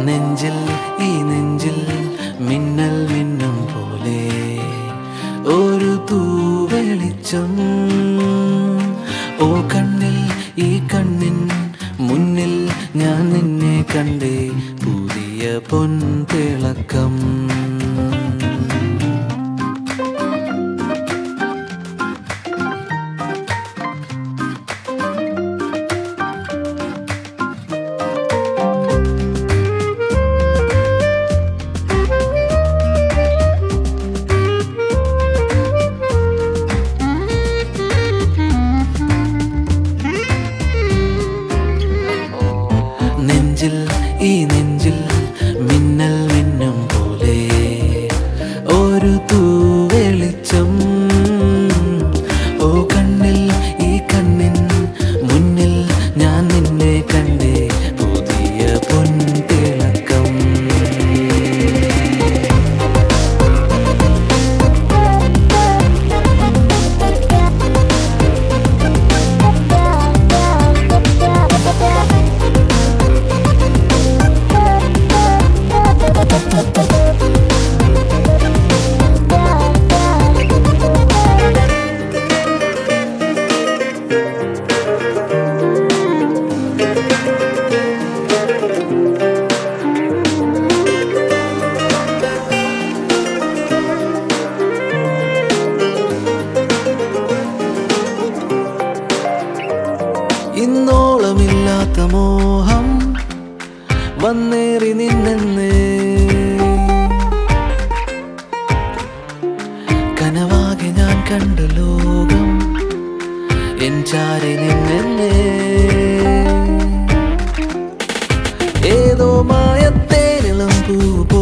നെഞ്ചിൽ ഈ നെഞ്ചിൽ മിന്നൽ മിന്നും പോലെ ഒരു തൂവെളിച്ചം ഓ കണ്ണിൽ ഈ കണ്ണിൻ മുന്നിൽ ഞാൻ നിന്നെ കണ്ടേ പുതിയ പൊൻതിളക്കം നെഞ്ചിൽ ഈ നെഞ്ചിൽ മിന്നൽ മിന്നും പോലെ ഒരു തൂവെളിച്ചം ഓ കണ്ണിൽ ഈ കണ്ണിൻ മുന്നിൽ ഞാൻ നിന്നെ കണ്ടേ പുതിയ പൊൻതിളക്കം ഇന്നോളമില്ലാത്ത മോഹം വന്നേറി നിന്നെന്ന് കനവാകെ ഞാൻ കണ്ട ലോകം എൻ ചാരി നിന്നെന്ന് ഏതോ മായത്തേനിളം പൂ പോ